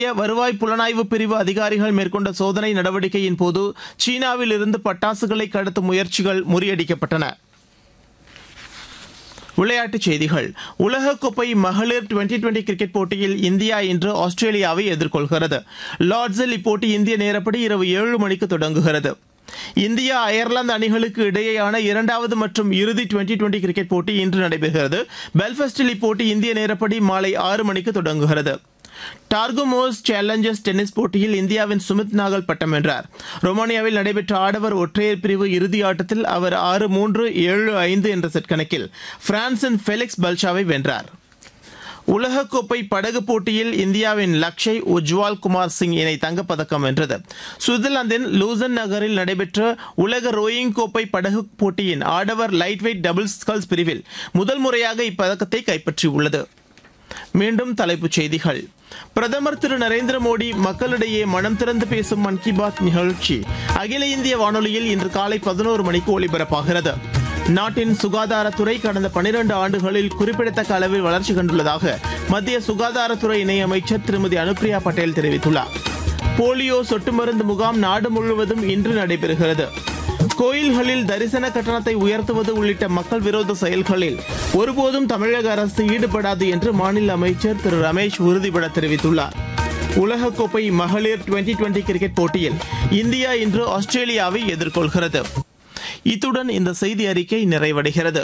இந்திய வருவாய் புலனாய்வு பிரிவு அதிகாரிகள் மேற்கொண்ட சோதனை நடவடிக்கையின் போது சீனாவில் இருந்து பட்டாசுகளை கடத்தும் முயற்சிகள் முறியடிக்கப்பட்டன விளையாட்டுச் செய்திகள் உலகக்கோப்பை மகளிர் டுவெண்டி டுவெண்டி கிரிக்கெட் போட்டியில் இந்தியா இன்று ஆஸ்திரேலியாவை எதிர்கொள்கிறது லார்ட்ஸில் இப்போட்டி இந்திய நேரப்படி இரவு ஏழு மணிக்கு தொடங்குகிறது இந்தியா அயர்லாந்து அணிகளுக்கு இடையேயான இரண்டாவது மற்றும் இறுதி டுவெண்டி டுவெண்டி கிரிக்கெட் போட்டி இன்று நடைபெறுகிறது பெல்ஃபாஸ்டில் இப்போட்டி இந்திய நேரப்படி மாலை ஆறு மணிக்கு தொடங்குகிறது டார்குமோஸ் சேலஞ்சர்ஸ் டென்னிஸ் போட்டியில் இந்தியாவின் சுமித் நாகல் பட்டம் வென்றார் ரொமானியாவில் நடைபெற்ற ஆடவர் ஒற்றையர் பிரிவு இறுதி ஆட்டத்தில் அவர் ஆறு மூன்று ஏழு ஐந்து என்ற செட் கணக்கில் பிரான்சின் ஃபெலிக்ஸ் பல்ஷாவை வென்றார் உலகக்கோப்பை படகு போட்டியில் இந்தியாவின் லக்ஷய் உஜ்வால் குமார் சிங் இணை தங்கப்பதக்கம் வென்றது சுவிட்சர்லாந்தின் லூசன் நகரில் நடைபெற்ற உலக ரோயிங் கோப்பை படகு போட்டியின் ஆடவர் லைட் வெயிட் டபுள் ஸ்கல்ஸ் பிரிவில் முதல் முறையாக இப்பதக்கத்தை கைப்பற்றியுள்ளது மீண்டும் தலைப்புச் செய்திகள் பிரதமர் திரு நரேந்திர மோடி மக்களிடையே மனம் திறந்து பேசும் மன் கி பாத் நிகழ்ச்சி அகில இந்திய வானொலியில் இன்று காலை பதினோரு மணிக்கு ஒலிபரப்பாகிறது நாட்டின் சுகாதாரத்துறை கடந்த பனிரண்டு ஆண்டுகளில் குறிப்பிடத்தக்க அளவில் வளர்ச்சி கண்டுள்ளதாக மத்திய சுகாதாரத்துறை இணையமைச்சர் திருமதி அனுப்பிரியா பட்டேல் தெரிவித்துள்ளார் போலியோ சொட்டு மருந்து முகாம் நாடு முழுவதும் இன்று நடைபெறுகிறது கோயில்களில் தரிசன கட்டணத்தை உயர்த்துவது உள்ளிட்ட மக்கள் விரோத செயல்களில் ஒருபோதும் தமிழக அரசு ஈடுபடாது என்று மாநில அமைச்சர் திரு ரமேஷ் உறுதிபட தெரிவித்துள்ளார் உலகக்கோப்பை மகளிர் டுவெண்டி டுவெண்டி கிரிக்கெட் போட்டியில் இந்தியா இன்று ஆஸ்திரேலியாவை எதிர்கொள்கிறது இத்துடன் இந்த செய்தி அறிக்கை நிறைவடைகிறது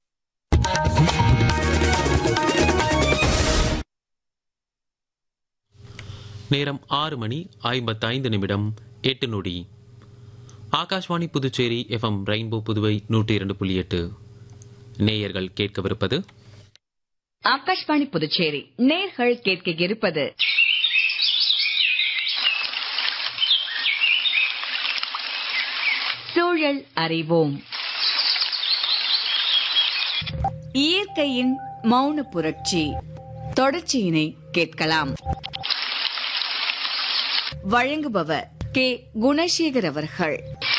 நேரம் ஆறு மணி ஐம்பத்தைந்து நிமிடம் எட்டு நொடி ஆகாஷ்வாணி புதுச்சேரி எஃப்எம் ரெயின்போ புதுவை நூற்றி இரண்டு புள்ளி எட்டு நேயர்கள் கேட்கவிருப்பது ஆகாஷ்வாணி புதுச்சேரி நேர்கள் கேட்க இருப்பது சூழல் அறிவோம் இயற்கையின் மௌன புரட்சி தொடர்ச்சியினை கேட்கலாம் வழங்குபவர் கே குணசேகர் அவர்கள்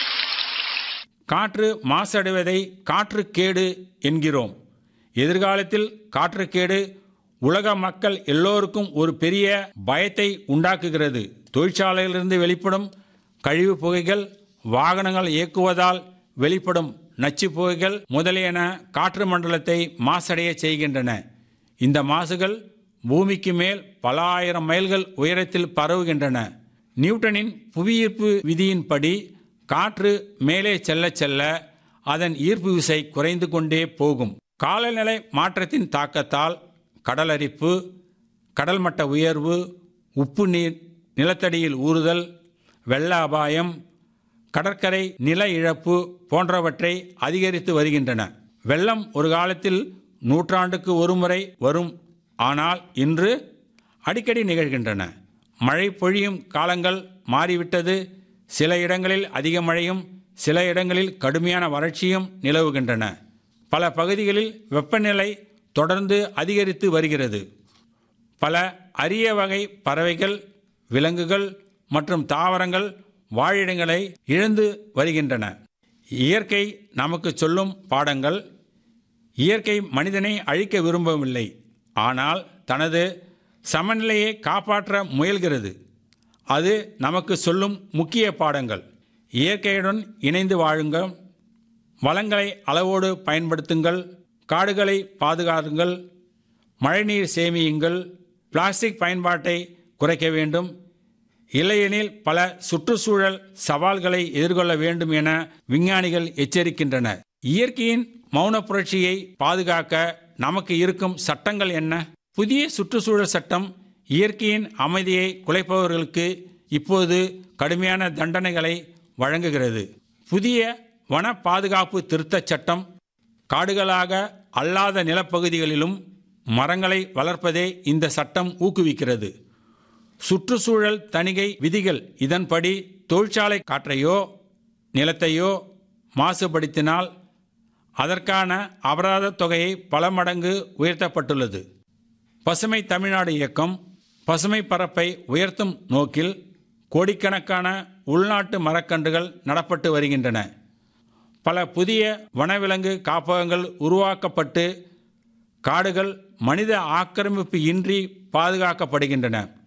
காற்று மாசடைவதை காற்றுக்கேடு என்கிறோம் எதிர்காலத்தில் காற்றுக்கேடு உலக மக்கள் எல்லோருக்கும் ஒரு பெரிய பயத்தை உண்டாக்குகிறது தொழிற்சாலையிலிருந்து வெளிப்படும் கழிவு புகைகள் வாகனங்கள் இயக்குவதால் வெளிப்படும் நச்சு புகைகள் முதலியன காற்று மண்டலத்தை மாசடைய செய்கின்றன இந்த மாசுகள் பூமிக்கு மேல் பல ஆயிரம் மைல்கள் உயரத்தில் பரவுகின்றன நியூட்டனின் புவியீர்ப்பு விதியின்படி காற்று மேலே செல்ல செல்ல அதன் ஈர்ப்பு விசை குறைந்து கொண்டே போகும் காலநிலை மாற்றத்தின் தாக்கத்தால் கடலரிப்பு கடல் மட்ட உயர்வு உப்பு நீர் நிலத்தடியில் ஊறுதல் வெள்ள அபாயம் கடற்கரை நில இழப்பு போன்றவற்றை அதிகரித்து வருகின்றன வெள்ளம் ஒரு காலத்தில் நூற்றாண்டுக்கு ஒருமுறை வரும் ஆனால் இன்று அடிக்கடி நிகழ்கின்றன மழை பொழியும் காலங்கள் மாறிவிட்டது சில இடங்களில் அதிக மழையும் சில இடங்களில் கடுமையான வறட்சியும் நிலவுகின்றன பல பகுதிகளில் வெப்பநிலை தொடர்ந்து அதிகரித்து வருகிறது பல அரிய வகை பறவைகள் விலங்குகள் மற்றும் தாவரங்கள் வாழிடங்களை இழந்து வருகின்றன இயற்கை நமக்கு சொல்லும் பாடங்கள் இயற்கை மனிதனை அழிக்க விரும்பவில்லை ஆனால் தனது சமநிலையை காப்பாற்ற முயல்கிறது அது நமக்கு சொல்லும் முக்கிய பாடங்கள் இயற்கையுடன் இணைந்து வாழுங்கள் வளங்களை அளவோடு பயன்படுத்துங்கள் காடுகளை பாதுகாருங்கள் மழைநீர் சேமியுங்கள் பிளாஸ்டிக் பயன்பாட்டை குறைக்க வேண்டும் இல்லையெனில் பல சுற்றுச்சூழல் சவால்களை எதிர்கொள்ள வேண்டும் என விஞ்ஞானிகள் எச்சரிக்கின்றனர் இயற்கையின் மௌன புரட்சியை பாதுகாக்க நமக்கு இருக்கும் சட்டங்கள் என்ன புதிய சுற்றுச்சூழல் சட்டம் இயற்கையின் அமைதியை குலைப்பவர்களுக்கு இப்போது கடுமையான தண்டனைகளை வழங்குகிறது புதிய வன பாதுகாப்பு திருத்தச் சட்டம் காடுகளாக அல்லாத நிலப்பகுதிகளிலும் மரங்களை வளர்ப்பதை இந்த சட்டம் ஊக்குவிக்கிறது சுற்றுச்சூழல் தணிகை விதிகள் இதன்படி தொழிற்சாலை காற்றையோ நிலத்தையோ மாசுபடுத்தினால் அதற்கான அபராத தொகையை பல மடங்கு உயர்த்தப்பட்டுள்ளது பசுமை தமிழ்நாடு இயக்கம் பசுமை பரப்பை உயர்த்தும் நோக்கில் கோடிக்கணக்கான உள்நாட்டு மரக்கன்றுகள் நடப்பட்டு வருகின்றன பல புதிய வனவிலங்கு காப்பகங்கள் உருவாக்கப்பட்டு காடுகள் மனித ஆக்கிரமிப்பு இன்றி பாதுகாக்கப்படுகின்றன